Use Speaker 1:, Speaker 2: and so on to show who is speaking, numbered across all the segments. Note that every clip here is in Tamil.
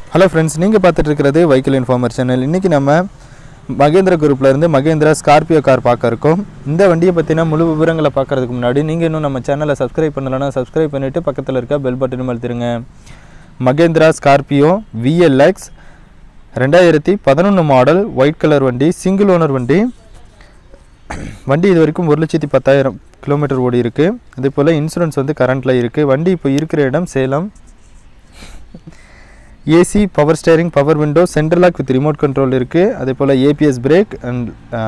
Speaker 1: ஹலோ ஃப்ரெண்ட்ஸ் நீங்கள் பார்த்துட்டு இருக்கிறது வைக்கிள் இன்ஃபார்மர் சேனல் இன்றைக்கி நம்ம மகேந்திரா குரூப்ல இருந்து மகேந்திரா ஸ்கார்பியோ கார் பார்க்க இருக்கோம் இந்த வண்டியை பற்றின முழு விவரங்களை பார்க்கறதுக்கு முன்னாடி நீங்கள் இன்னும் நம்ம சேனலை சப்ஸ்கிரைப் பண்ணலைன்னா சப்ஸ்கிரைப் பண்ணிவிட்டு பக்கத்தில் இருக்க பெல் பட்டனும் அழுத்திருங்க மகேந்திரா ஸ்கார்பியோ விஎல்எக்ஸ் ரெண்டாயிரத்தி பதினொன்று மாடல் ஒயிட் கலர் வண்டி சிங்கிள் ஓனர் வண்டி வண்டி இது வரைக்கும் ஒரு லட்சத்தி பத்தாயிரம் கிலோமீட்டர் ஓடி இருக்கு அதே போல் இன்சூரன்ஸ் வந்து கரண்ட்டில் இருக்குது வண்டி இப்போ இருக்கிற இடம் Salem AC power steering power window central lock with remote control இருக்குது அதே போல் ABS brake and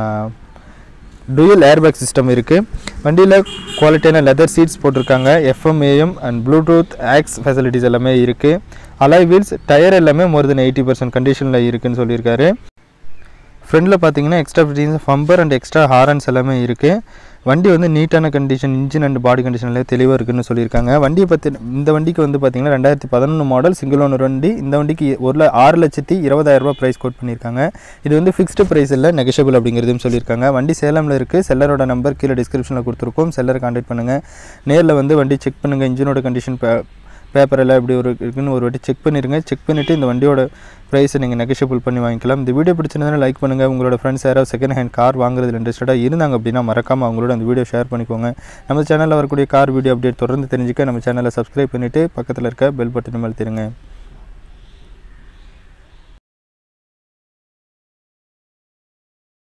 Speaker 1: dual airbag system இருக்குது வண்டியில் குவாலிட்டியான லெதர் சீட்ஸ் போட்டிருக்காங்க FM AM and Bluetooth aux facilities எல்லாமே இருக்குது அலாய் வீல்ஸ் டயர் எல்லாமே மோர் தென் எயிட்டி பர்சன்ட் கண்டிஷனில் இருக்குன்னு சொல்லியிருக்காரு ஃப்ரண்டில் பார்த்தீங்கன்னா extra fittings bumper and extra horns எல்லாமே இருக்குது வண்டி வந்து நீட்டான கண்டிஷன் இன்ஜின் அண்ட் பாடி கண்டிஷனில் தெளிவாக இருக்குன்னு சொல்லியிருக்காங்க வண்டியை பற்றி இந்த வண்டிக்கு வந்து பார்த்தீங்கன்னா ரெண்டாயிரத்தி பதினொன்று மாடல் சிங்கிள் ஓனர் வண்டி இந்த வண்டிக்கு ஒரு ல- ஆறு லட்சத்தி இருபதாயிரம் ரூபாய் ப்ரைஸ் கோட் பண்ணியிருக்காங்க இது வந்து ஃபிக்ஸ்டு ப்ரைஸ் இல்லை நெகஷபிள் அப்படிங்கிறதையும் சொல்லியிருக்காங்க வண்டி சேலமில் இருக்குது செல்லரோட நம்பர் கீழே டிஸ்கிரிப்ஷனில் கொடுத்துருக்கோம் செல்லரை கான்டாக்ட் பண்ணுங்கள் நேரில் வந்து வண்டி செக் பண்ணுங்கள் இன்ஜினோட கண்டிஷன் பேப்பர் எல்லாம் எப்படி ஒரு இருக்குன்னு ஒரு வாட்டி செக் பண்ணிடுங்க செக் பண்ணிவிட்டு இந்த வண்டியோட ப்ரைஸை நீங்கள் நெகஷியபிள் பண்ணி வாங்கிக்கலாம் இந்த வீடியோ பிடிச்சிருந்தா லைக் பண்ணுங்கள் உங்களோட ஃப்ரெண்ட்ஸ் யாராவது செகண்ட் ஹேண்ட் கார் வாங்குறதுல இன்ட்ரெஸ்டடாக இருந்தாங்க அப்படின்னா மறக்காமல் அவங்களோட அந்த வீடியோ ஷேர் பண்ணிக்கோங்க நம்ம சேனலில் வரக்கூடிய கார் வீடியோ அப்டேட் தொடர்ந்து தெரிஞ்சுக்க நம்ம சேனலை சப்ஸ்கிரைப் பண்ணிவிட்டு பக்கத்தில் இருக்க பெல் பட்டன் அழுத்திடுங்க